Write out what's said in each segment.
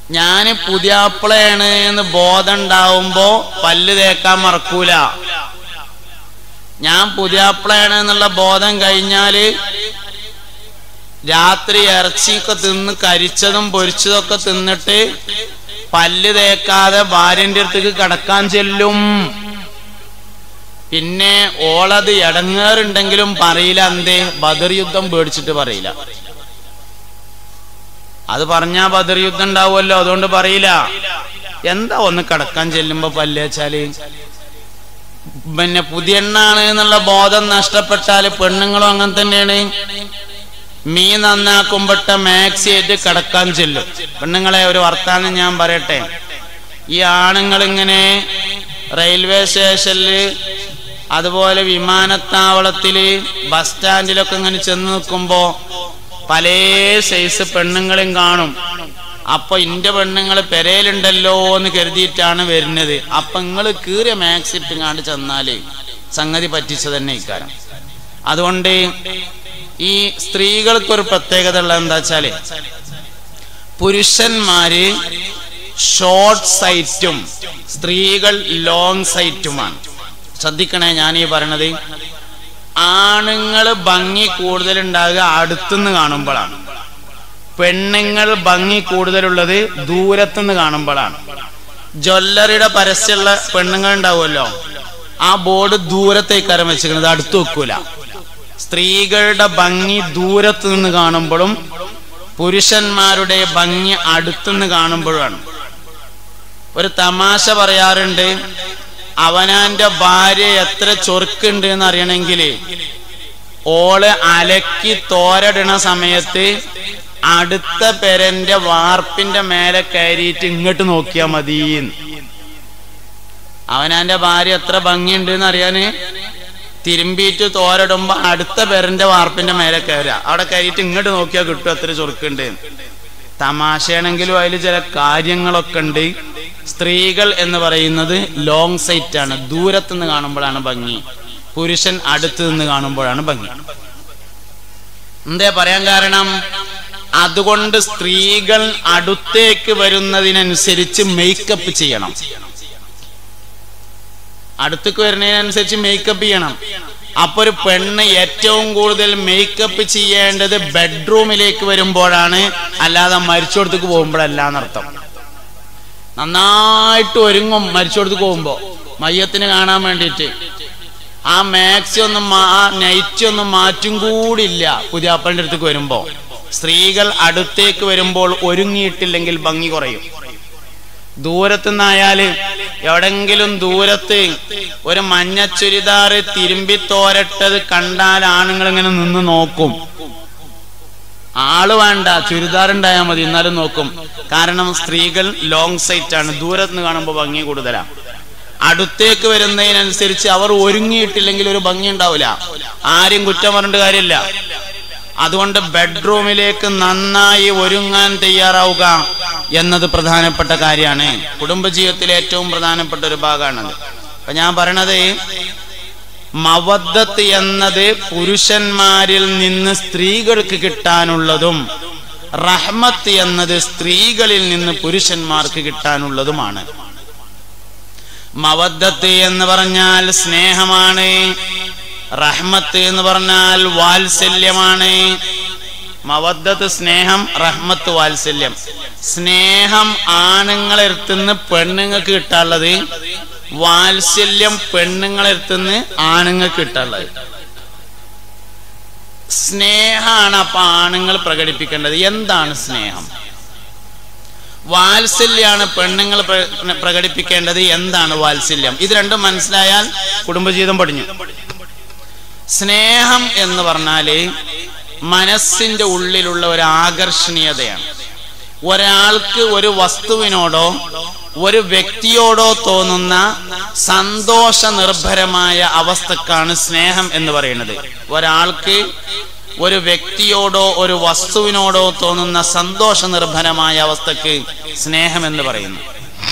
ഞാന് പുതിയാപ്പിളയാണ് എന്ന് ബോധം ഉണ്ടാവുമ്പോ പല്ല് തേക്കാൻ മറക്കൂല ഞാൻ പുതിയാപ്പിളയാണ് എന്നുള്ള ബോധം കഴിഞ്ഞാല് രാത്രി ഇറച്ചിയൊക്കെ തിന്ന് കരിച്ചതും പൊരിച്ചതൊക്കെ തിന്നിട്ട് പല്ല് തേക്കാതെ ഭാര്യന്റെ അടുത്തേക്ക് കടക്കാൻ ചെല്ലും പിന്നെ ഓളത് ഇടങ്ങേറുണ്ടെങ്കിലും പറയില്ല എന്തേ ബദർ യുദ്ധം പേടിച്ചിട്ട് പറയില്ല അത് പറഞ്ഞാ ബദർ യുദ്ധം ഉണ്ടാവുമല്ലോ അതുകൊണ്ട് പറയില്ല എന്താ ഒന്ന് കടക്കാൻ ചെല്ലുമ്പോ പല്ലേച്ചാല് പിന്നെ പുതിയെണ്ണാണ് എന്നുള്ള ബോധം നഷ്ടപ്പെട്ടാല് പെണ്ണുങ്ങളും അങ്ങനെ തന്നെയാണ് മീ നന്നാക്കുമ്പട്ട മാക്സി ആയിട്ട് കടക്കാൻ ചെല്ലും പെണ്ണുങ്ങളെ ഒരു വർത്താനം ഞാൻ പറയട്ടെ ഈ ആണുങ്ങൾ ഇങ്ങനെ റെയിൽവേ സ്റ്റേഷനില് അതുപോലെ വിമാനത്താവളത്തില് ബസ് സ്റ്റാൻഡിലൊക്കെ ഇങ്ങനെ ചെന്ന് നിൽക്കുമ്പോ പല സൈസ് പെണ്ണുങ്ങളും കാണും അപ്പൊ ഇന്റെ പെണ്ണുങ്ങൾ പെരയിലുണ്ടല്ലോ എന്ന് കരുതിയിട്ടാണ് വരുന്നത് അപ്പൊ നിങ്ങൾ കീറിയ മാക്സ് ഇട്ടുങ്ങാണ്ട് ചെന്നാല് സംഗതി പറ്റിച്ച തന്നെ ഇക്കാരം അതുകൊണ്ട് ഈ സ്ത്രീകൾക്കൊരു പ്രത്യേകത ഉള്ളത് എന്താ വെച്ചാല് പുരുഷന്മാര് ഷോർട്ട് സൈറ്റും സ്ത്രീകൾ ലോങ് സൈറ്റുമാണ് ശ്രദ്ധിക്കണേ ഞാൻ ഈ പറയണത് ആണുങ്ങൾ ഭംഗി കൂടുതൽ ഉണ്ടാകുക അടുത്തുനിന്ന് കാണുമ്പോഴാണ് പെണ്ണുങ്ങൾ ഭംഗി കൂടുതലുള്ളത് ദൂരത്തുനിന്ന് കാണുമ്പോഴാണ് ജ്വല്ലറിയുടെ പരസ്യമുള്ള പെണ്ണുങ്ങൾ ഉണ്ടാവുമല്ലോ ആ ബോർഡ് ദൂരത്തേക്കാരം വെച്ചിരിക്കുന്നത് അടുത്ത് വെക്കൂല സ്ത്രീകളുടെ ഭംഗി ദൂരത്ത് നിന്ന് കാണുമ്പോഴും പുരുഷന്മാരുടെ ഭംഗി അടുത്തുനിന്ന് കാണുമ്പോഴാണ് ഒരു തമാശ പറയാറുണ്ട് അവനാന്റെ ഭാര്യ എത്ര ചൊറുക്കുണ്ട് എന്ന് അറിയണമെങ്കിൽ ഓള് അലക്കി തോരടണ സമയത്ത് അടുത്ത പെരന്റെ വാർപ്പിന്റെ മേലെ കയറിയിട്ട് ഇങ്ങോട്ട് നോക്കിയാ മതി അവനാന്റെ ഭാര്യ എത്ര ഭംഗിയുണ്ട് എന്ന് അറിയാന് തിരുമ്പിയിട്ട് തോരടുമ്പോ അടുത്ത പെരന്റെ വാർപ്പിന്റെ മേലെ കയറുക അവിടെ കയറിയിട്ട് ഇങ്ങോട്ട് നോക്കിയാൽ കിട്ടും എത്ര ചൊറുക്കുണ്ട് തമാശയാണെങ്കിലും അതിൽ ചില കാര്യങ്ങളൊക്കെ ഉണ്ട് സ്ത്രീകൾ എന്ന് പറയുന്നത് ലോങ് സൈറ്റ് ആണ് ദൂരത്തുനിന്ന് കാണുമ്പോഴാണ് ഭംഗി പുരുഷൻ അടുത്ത് നിന്ന് കാണുമ്പോഴാണ് ഭംഗി എന്തേ പറയാൻ കാരണം അതുകൊണ്ട് സ്ത്രീകൾ അടുത്തേക്ക് വരുന്നതിനനുസരിച്ച് മേക്കപ്പ് ചെയ്യണം അടുത്തേക്ക് വരുന്നതിനനുസരിച്ച് മേക്കപ്പ് ചെയ്യണം അപ്പൊ ഒരു പെണ്ണ് ഏറ്റവും കൂടുതൽ മേക്കപ്പ് ചെയ്യേണ്ടത് ബെഡ്റൂമിലേക്ക് വരുമ്പോഴാണ് അല്ലാതെ മരിച്ചോടത്തേക്ക് പോകുമ്പോഴല്ല എന്നർത്ഥം നന്നായിട്ട് ഒരുങ്ങും മരിച്ചോടത്തേക്ക് പോകുമ്പോ മയ്യത്തിന് കാണാൻ വേണ്ടിയിട്ട് ആ മാക്സി ഒന്നും മാ- ആ നൈറ്റ് ഒന്നും മാറ്റും കൂടില്ല പുതിയാപ്പളിന്റെ അടുത്തേക്ക് വരുമ്പോ സ്ത്രീകൾ അടുത്തേക്ക് വരുമ്പോൾ ഒരുങ്ങിയിട്ടില്ലെങ്കിൽ ഭംഗി കുറയും ദൂരത്തുനിന്നായാല് എവിടെങ്കിലും ദൂരത്ത് ഒരു മഞ്ഞ ചുരിദാറ് തിരുമ്പി തോരട്ടത് കണ്ടാൽ ആണുങ്ങൾ ഇങ്ങനെ നിന്ന് നോക്കും ആള് വേണ്ട ചുരിദാർ ഉണ്ടായാൽ മതി എന്നാലും നോക്കും കാരണം സ്ത്രീകൾ ലോങ് സൈറ്റ് ആണ് ദൂരത്ത് കാണുമ്പോൾ ഭംഗി കൂടുതലാ അടുത്തേക്ക് വരുന്നതിനനുസരിച്ച് അവർ ഒരുങ്ങിയിട്ടില്ലെങ്കിൽ ഒരു ഭംഗി ഉണ്ടാവില്ല ആരും കുറ്റം പറഞ്ഞിട്ട് കാര്യമില്ല അതുകൊണ്ട് ബെഡ്റൂമിലേക്ക് നന്നായി ഒരുങ്ങാൻ തയ്യാറാവുക എന്നത് പ്രധാനപ്പെട്ട കാര്യമാണ് കുടുംബജീവിതത്തിലെ ഏറ്റവും പ്രധാനപ്പെട്ട ഒരു ഭാഗമാണത് അപ്പൊ ഞാൻ പറയണത് മവദ്ദത്ത് എന്നത് പുരുഷന്മാരിൽ നിന്ന് സ്ത്രീകൾക്ക് കിട്ടാനുള്ളതും റഹ്മത്ത് എന്നത് സ്ത്രീകളിൽ നിന്ന് പുരുഷന്മാർക്ക് കിട്ടാനുള്ളതുമാണ് മവദ്ദത്ത് എന്ന് പറഞ്ഞാൽ സ്നേഹമാണ് റഹ്മത്ത് എന്ന് പറഞ്ഞാൽ വാത്സല്യമാണ് മവദ്ദത്ത് സ്നേഹം റഹ്മത്ത് വാത്സല്യം സ്നേഹം ആണുങ്ങളെടുത്തുനിന്ന് പെണ്ണുങ്ങൾക്ക് കിട്ടാനുള്ളത് വാത്സല്യം പെണ്ണുങ്ങളെടുത്തുനിന്ന് ആണുങ്ങൾക്ക് കിട്ടാനുള്ളത് സ്നേഹമാണ് അപ്പൊ ആണുങ്ങൾ പ്രകടിപ്പിക്കേണ്ടത് എന്താണ് സ്നേഹം വാത്സല്യാണ് പെണ്ണുങ്ങൾ പ്ര- പ്രകടിപ്പിക്കേണ്ടത് എന്താണ് വാത്സല്യം ഇത് രണ്ടും മനസ്സിലായാൽ കുടുംബജീവിതം പടിഞ്ഞു സ്നേഹം എന്ന് പറഞ്ഞാല് മനസ്സിന്റെ ഉള്ളിലുള്ള ഒരു ആകർഷണീയതയാണ് ഒരാൾക്ക് ഒരു വസ്തുവിനോടോ ഒരു വ്യക്തിയോടോ തോന്നുന്ന സന്തോഷ നിർഭരമായ അവസ്ഥക്കാണ് സ്നേഹം എന്ന് പറയുന്നത് ഒരാൾക്ക് ഒരു വ്യക്തിയോടോ ഒരു വസ്തുവിനോടോ തോന്നുന്ന സന്തോഷ നിർഭരമായ അവസ്ഥക്ക് സ്നേഹം എന്ന് പറയുന്നു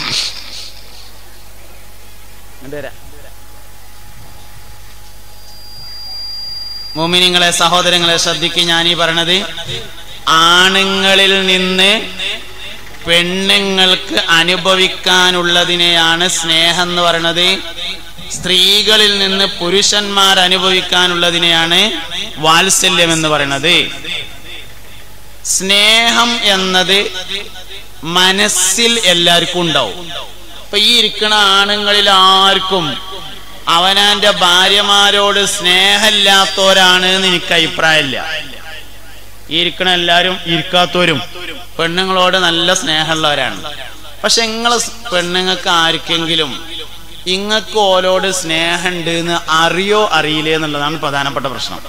മോമിനിങ്ങളെ സഹോദരങ്ങളെ ശ്രദ്ധിക്കുക ഞാൻ ഈ പറയണത് ആണുങ്ങളിൽ നിന്ന് പെണ്ണുങ്ങൾക്ക് അനുഭവിക്കാനുള്ളതിനെയാണ് സ്നേഹം എന്ന് പറയുന്നത് സ്ത്രീകളിൽ നിന്ന് പുരുഷന്മാർ അനുഭവിക്കാനുള്ളതിനെയാണ് വാത്സല്യം എന്ന് പറയുന്നത് സ്നേഹം എന്നത് മനസ്സിൽ എല്ലാവർക്കും ഉണ്ടാവും ഇപ്പൊ ഈ ഇരിക്കണ ആണുങ്ങളിൽ ആർക്കും അവനാന്റെ ഭാര്യമാരോട് സ്നേഹമില്ലാത്തവരാണ് എന്ന് എനിക്ക് അഭിപ്രായമില്ല ഈ ഇരിക്കണ എല്ലാരും ഇരിക്കാത്തവരും പെണ്ണുങ്ങളോട് നല്ല സ്നേഹമുള്ളവരാണ് പക്ഷെ നിങ്ങൾ പെണ്ണുങ്ങൾക്ക് ആർക്കെങ്കിലും ഇങ്ങക്ക് ഓലോട് സ്നേഹമുണ്ട് എന്ന് അറിയോ അറിയില്ലേ എന്നുള്ളതാണ് പ്രധാനപ്പെട്ട പ്രശ്നം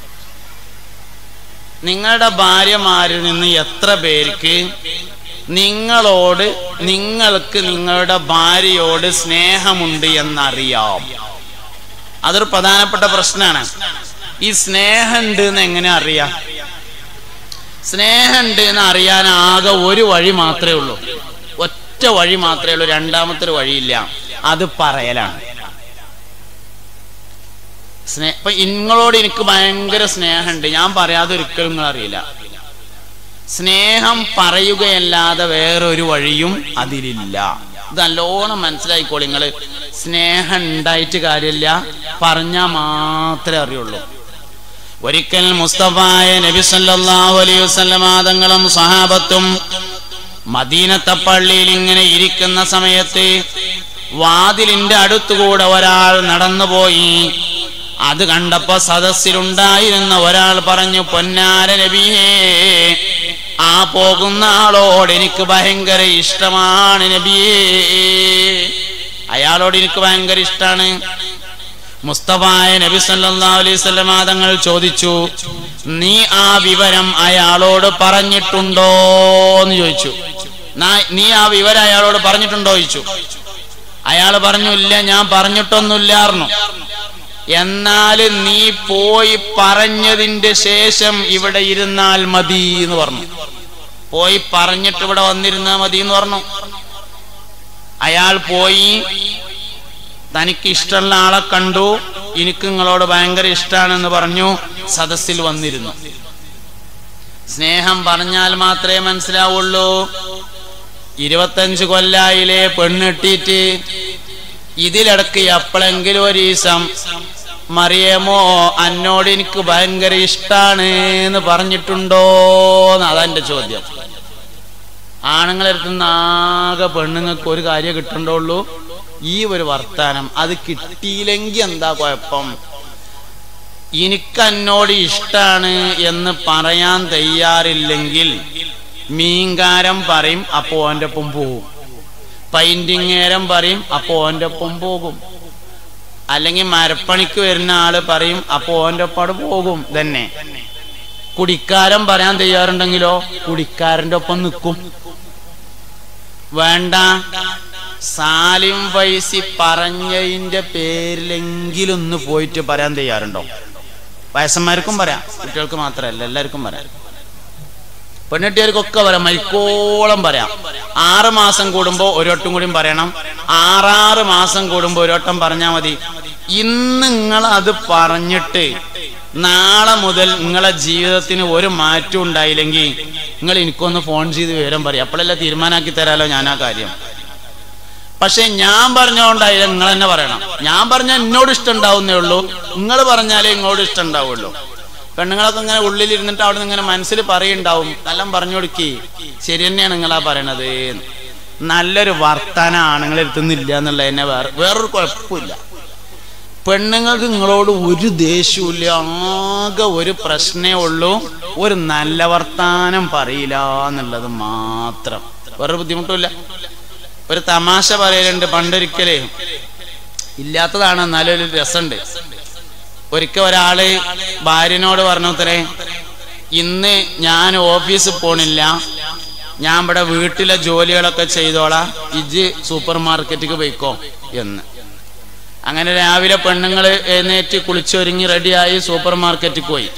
നിങ്ങളുടെ ഭാര്യമാരിൽ നിന്ന് എത്ര പേർക്ക് നിങ്ങളോട് നിങ്ങൾക്ക് നിങ്ങളുടെ ഭാര്യയോട് സ്നേഹമുണ്ട് എന്നറിയാം അതൊരു പ്രധാനപ്പെട്ട പ്രശ്നമാണ് ഈ സ്നേഹമുണ്ട് എന്ന് എങ്ങനെ അറിയാം സ്നേഹമുണ്ട് എന്ന് അറിയാൻ ആകെ ഒരു വഴി മാത്രമേ ഉള്ളൂ ഒറ്റ വഴി മാത്രമേ ഉള്ളൂ രണ്ടാമത്തെ ഒരു വഴിയില്ല അത് പറയലാണ് സ്നേഹ ഇപ്പൊ നിങ്ങളോട് എനിക്ക് ഭയങ്കര സ്നേഹമുണ്ട് ഞാൻ പറയാതെ ഒരിക്കലും നിങ്ങൾ അറിയില്ല സ്നേഹം പറയുകയല്ലാതെ വേറൊരു വഴിയും അതിലില്ല ഇത് നല്ലോണം മനസ്സിലായിക്കോളി നിങ്ങള് സ്നേഹം ഉണ്ടായിട്ട് കാര്യമില്ല പറഞ്ഞാൽ മാത്രമേ അറിയുള്ളൂ ഒരിക്കൽ മുസ്തഫായ നബി സല്ലല്ലാഹു അലൈഹി വസല്ലമ തങ്ങളും സഹാബത്തും മദീനത്തെ പള്ളിയിൽ ഇങ്ങനെ ഇരിക്കുന്ന സമയത്ത് വാതിലിന്റെ അടുത്തുകൂടെ ഒരാൾ നടന്നുപോയി അത് കണ്ടപ്പോ സദസ്സിലുണ്ടായിരുന്ന ഒരാൾ പറഞ്ഞു പൊന്നാര നബിയേ ആ പോകുന്ന ആളോട് എനിക്ക് ഭയങ്കര ഇഷ്ടമാണ് നബിയേ അയാളോട് എനിക്ക് ഭയങ്കര ഇഷ്ടമാണ് മുസ്തഫായ നബി സല്ലല്ലാഹു അലൈഹി വസല്ലമ തങ്ങൾ ചോദിച്ചു നീ ആ വിവരം അയാളോട് പറഞ്ഞിട്ടുണ്ടോ എന്ന് ചോദിച്ചു നാ- നീ ആ വിവരം അയാളോട് പറഞ്ഞിട്ടുണ്ടോ ചോദിച്ചു അയാൾ പറഞ്ഞു ഇല്ല ഞാൻ പറഞ്ഞിട്ടൊന്നുമില്ലായിരുന്നു എന്നാൽ നീ പോയി പറഞ്ഞതിന്റെ ശേഷം ഇവിടെ ഇരുന്നാൽ മതി എന്ന് പറഞ്ഞു പോയി പറഞ്ഞിട്ട് ഇവിടെ വന്നിരുന്നാ മതി എന്ന് പറഞ്ഞു അയാൾ പോയി തനിക്ക് ഇഷ്ടമുള്ള ആളെ കണ്ടു എനിക്ക് നിങ്ങളോട് ഭയങ്കര ഇഷ്ടമാണെന്ന് പറഞ്ഞു സദസ്സിൽ വന്നിരുന്നു സ്നേഹം പറഞ്ഞാൽ മാത്രമേ മനസ്സിലാവുള്ളൂ ഇരുപത്തഞ്ച് കൊല്ലായിലെ പെണ്ണിട്ടിട്ട് ഇതിലിടക്ക് എപ്പോഴെങ്കിലും ഒരു ദിവസം മറിയമോ അന്നോട് എനിക്ക് ഭയങ്കര ഇഷ്ടാണ് എന്ന് പറഞ്ഞിട്ടുണ്ടോ അതെന്റെ ചോദ്യം ആണുങ്ങളെ അടുത്തുനിന്ന് ആകെ പെണ്ണുങ്ങൾക്ക് ഒരു കാര്യം കിട്ടണ്ടുള്ളൂ ഈ ഒരു വർത്താനം അത് കിട്ടിയില്ലെങ്കിൽ എന്താ കുഴപ്പം എനിക്ക് എന്നോട് ഇഷ്ടാണ് എന്ന് പറയാൻ തയ്യാറില്ലെങ്കിൽ മീൻകാരം പറയും അപ്പോ ഓന്റെ ഒപ്പം പോകും പൈന്റിങ്ങേരം പറയും അപ്പോ ഓന്റെ ഒപ്പം പോകും അല്ലെങ്കിൽ മരപ്പണിക്ക് വരുന്ന ആള് പറയും അപ്പോ ഓന്റെ ഒപ്പം പോകും തന്നെ കുടിക്കാരൻ പറയാൻ തയ്യാറുണ്ടെങ്കിലോ കുടിക്കാരന്റെ ഒപ്പം നിൽക്കും വേണ്ട സാലിം വൈസി പറഞ്ഞതിന്റെ പേരിലെങ്കിലും ഒന്ന് പോയിട്ട് പറയാൻ തയ്യാറുണ്ടോ വയസ്സന്മാർക്കും പറയാം കുട്ടികൾക്ക് മാത്രമല്ല എല്ലാവർക്കും പറയാം പെണ്ണെട്ടിയവർക്കൊക്കെ പറയാം മരിക്കോളം പറയാം ആറ് മാസം കൂടുമ്പോ ഒരോട്ടം കൂടിയും പറയണം ആറാറ് മാസം കൂടുമ്പോ ഒരോട്ടം പറഞ്ഞാൽ മതി ഇന്ന് നിങ്ങൾ അത് പറഞ്ഞിട്ട് നാളെ മുതൽ നിങ്ങളെ ജീവിതത്തിന് ഒരു മാറ്റം ഉണ്ടായില്ലെങ്കിൽ നിങ്ങൾ എനിക്കൊന്ന് ഫോൺ ചെയ്ത് വിവരം പറയും അപ്പോഴല്ല തീരുമാനാക്കി തരാലോ ഞാൻ ആ കാര്യം പക്ഷെ ഞാൻ പറഞ്ഞോണ്ടായി നിങ്ങൾ തന്നെ പറയണം ഞാൻ പറഞ്ഞാൽ എന്നോട് ഇഷ്ടം ഉണ്ടാവുന്നേ ഉള്ളൂ നിങ്ങൾ പറഞ്ഞാലേ ഇങ്ങോട്ട് ഇഷ്ടം ഉണ്ടാവുള്ളൂ പെണ്ണുങ്ങളൊക്കെ ഇങ്ങനെ ഉള്ളിലിരുന്നിട്ട് അവിടെ നിന്ന് ഇങ്ങനെ മനസ്സിൽ പറയുണ്ടാവും നല്ല പറഞ്ഞു കൊടുക്കി ശരി തന്നെയാണ് നിങ്ങളാ പറയണത് എന്ന്. നല്ലൊരു വർത്താനം ആണുങ്ങളെ എത്തുന്നില്ല എന്നുള്ളതിനെ വേറെ വേറൊരു കുഴപ്പമില്ല പെണ്ണുങ്ങൾക്ക് നിങ്ങളോട് ഒരു ദേഷ്യമില്ല ആകെ ഒരു പ്രശ്നമേ ഉള്ളൂ ഒരു നല്ല വർത്താനം പറയില്ല എന്നുള്ളത് മാത്രം വേറെ ബുദ്ധിമുട്ടില്ല ഒരു തമാശ പറയലുണ്ട് പണ്ടൊരിക്കലേ ഇല്ലാത്തതാണ് എന്നാലും ഒരു രസമുണ്ട് ഒരിക്കൽ ഒരാള് ഭാര്യനോട് പറഞ്ഞു അത്രേ ഇന്ന് ഞാൻ ഓഫീസിൽ പോണില്ല ഞാൻ ഇവിടെ വീട്ടിലെ ജോലികളൊക്കെ ചെയ്തോളാം ഇജ് സൂപ്പർ മാർക്കറ്റിക്ക് പോയിക്കോ എന്ന് അങ്ങനെ രാവിലെ പെണ്ണുങ്ങൾ എഴുന്നേറ്റ് കുളിച്ചൊരുങ്ങി റെഡിയായി സൂപ്പർ മാർക്കറ്റിൽ പോയി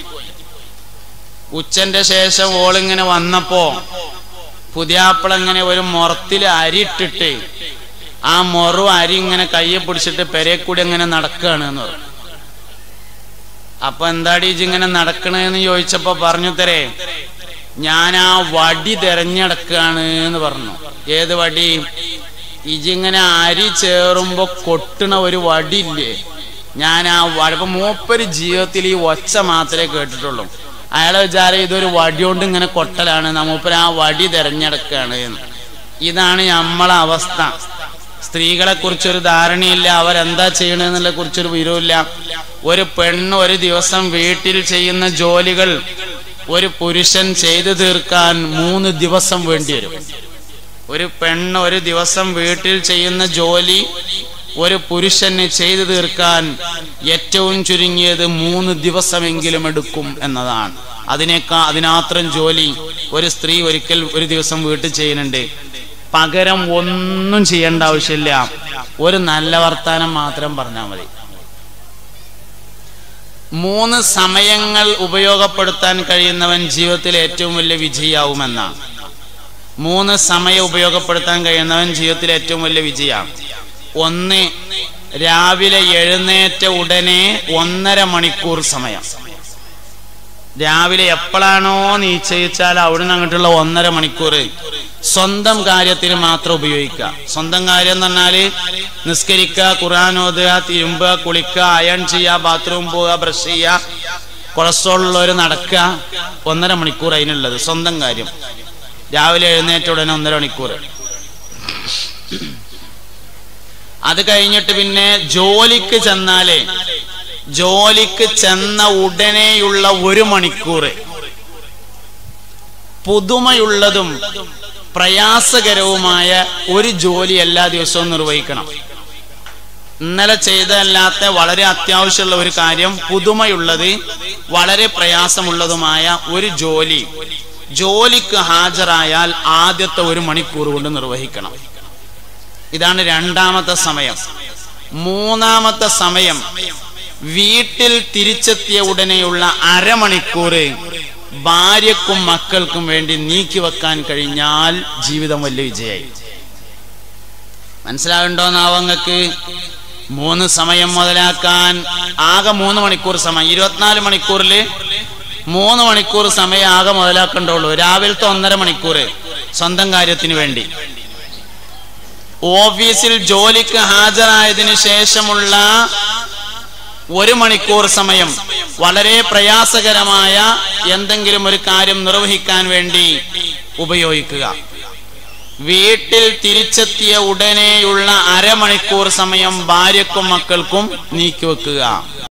ഉച്ചന്റെ ശേഷം ഓളിങ്ങനെ വന്നപ്പോ പുതിയാപ്പിള ഇങ്ങനെ ഒരു മുറത്തിൽ അരി ഇട്ടിട്ട് ആ മുറു അരി ഇങ്ങനെ കയ്യെ പിടിച്ചിട്ട് പെരെ കൂടി ഇങ്ങനെ നടക്കുകയാണ് എന്ന് പറഞ്ഞു അപ്പൊ എന്താടി ഇജ്ജ് ഇങ്ങനെ നടക്കണേന്ന് ചോദിച്ചപ്പോ പറഞ്ഞു തരേ ഞാൻ ആ വടി തെരഞ്ഞെടുക്കുകയാണ് എന്ന് പറഞ്ഞു ഏത് വടി ഇജിങ്ങനെ അരി ചേറുമ്പോ കൊട്ടണ ഒരു വടിയില്ലേ ഞാൻ ആ വടി ഇപ്പൊ മൂപ്പര് ജീവിതത്തിൽ ഈ ഒച്ച മാത്രമേ കേട്ടിട്ടുള്ളൂ അയാളെ വിചാരം ഇതൊരു വടി കൊണ്ട് ഇങ്ങനെ കൊട്ടലാണ് മൂപ്പര് ആ വടി തെരഞ്ഞെടുക്കുകയാണ് എന്ന് ഇതാണ് നമ്മളെ അവസ്ഥ സ്ത്രീകളെ കുറിച്ചൊരു ധാരണയില്ല അവരെന്താ ചെയ്യണെന്നുള്ള കുറിച്ചൊരു വിവരമില്ല ഒരു പെണ്ണ് ഒരു ദിവസം വീട്ടിൽ ചെയ്യുന്ന ജോലികൾ ഒരു പുരുഷൻ ചെയ്തു തീർക്കാൻ മൂന്ന് ദിവസം വേണ്ടി വരും ഒരു പെണ്ണ് ഒരു ദിവസം വീട്ടിൽ ചെയ്യുന്ന ജോലി ഒരു പുരുഷന് ചെയ്തു തീർക്കാൻ ഏറ്റവും ചുരുങ്ങിയത് മൂന്ന് ദിവസമെങ്കിലും എടുക്കും എന്നതാണ് അതിനേക്കാ അതിനാത്രം ജോലി ഒരു സ്ത്രീ ഒരിക്കൽ ഒരു ദിവസം വീട്ടിൽ ചെയ്യുന്നുണ്ട് പകരം ഒന്നും ചെയ്യേണ്ട ആവശ്യമില്ല ഒരു നല്ല വർത്താനം മാത്രം പറഞ്ഞാൽ മതി മൂന്ന് സമയങ്ങൾ ഉപയോഗപ്പെടുത്താൻ കഴിയുന്നവൻ ജീവിതത്തിൽ ഏറ്റവും വലിയ വിജയാവുമെന്നാണ് മൂന്ന് സമയം ഉപയോഗപ്പെടുത്താൻ കഴിയുന്നവൻ ജീവിതത്തിൽ ഏറ്റവും വലിയ വിജയമാണ് ഒന്ന് രാവിലെ എഴുന്നേറ്റ ഉടനെ ഒന്നര മണിക്കൂർ സമയം രാവിലെ എപ്പോഴാണോ നിശ്ചയിച്ചാൽ അവിടുന്ന് അങ്ങോട്ടുള്ള ഒന്നര മണിക്കൂർ സ്വന്തം കാര്യത്തിന് മാത്രം ഉപയോഗിക്കുക സ്വന്തം കാര്യം എന്ന് പറഞ്ഞാല് നിസ്കരിക്കുക ഖുർആൻ ഓതുക തിരുമ്പുക കുളിക്കുക അയൺ ചെയ്യുക ബാത്റൂം പോവുക ബ്രഷ് ചെയ്യുക കൊളസ്ട്രോൾ ഉള്ളവർ നടക്കുക ഒന്നര മണിക്കൂർ അതിനുള്ളത് സ്വന്തം കാര്യം രാവിലെ എഴുന്നേറ്റ ഉടനെ ഒന്നര മണിക്കൂർ അത് കഴിഞ്ഞിട്ട് പിന്നെ ജോലിക്ക് ചെന്നാലേ ജോലിക്ക് ചെന്ന ഉടനെയുള്ള ഒരു മണിക്കൂർ പുതുമയുള്ളതും പ്രയാസകരവുമായ ഒരു ജോലി എല്ലാ ദിവസവും നിർവഹിക്കണം ഇന്നലെ ചെയ്തല്ലാത്ത വളരെ അത്യാവശ്യമുള്ള ഒരു കാര്യം പുതുമയുള്ളത് വളരെ പ്രയാസമുള്ളതുമായ ഒരു ജോലി ജോലിക്ക് ഹാജരായാൽ ആദ്യത്തെ ഒരു മണിക്കൂർ കൊണ്ട് നിർവഹിക്കണം ഇതാണ് രണ്ടാമത്തെ സമയം മൂന്നാമത്തെ സമയം വീട്ടിൽ തിരിച്ചെത്തിയ ഉടനെയുള്ള അരമണിക്കൂർ ഭാര്യക്കും മക്കൾക്കും വേണ്ടി നീക്കി വെക്കാൻ കഴിഞ്ഞാൽ ജീവിതം വലിയ വിജയായി മനസ്സിലാകണ്ടോന്നാവങ്ങൾക്ക് മൂന്ന് സമയം മുതലാക്കാൻ ആകെ മൂന്ന് മണിക്കൂർ സമയം ഇരുപത്തിനാല് മണിക്കൂറിൽ മൂന്ന് മണിക്കൂർ സമയം ആകെ മുതലാക്കണ്ടുള്ളൂ രാവിലത്തെ ഒന്നര മണിക്കൂർ സ്വന്തം കാര്യത്തിന് വേണ്ടി ഓഫീസിൽ ജോലിക്ക് ഹാജരായതിനു ശേഷമുള്ള ഒരു മണിക്കൂർ സമയം വളരെ പ്രയാസകരമായ എന്തെങ്കിലും ഒരു കാര്യം നിർവഹിക്കാൻ വേണ്ടി ഉപയോഗിക്കുക വീട്ടിൽ തിരിച്ചെത്തിയ ഉടനെയുള്ള അരമണിക്കൂർ സമയം ഭാര്യക്കും മക്കൾക്കും നീക്കിവെക്കുക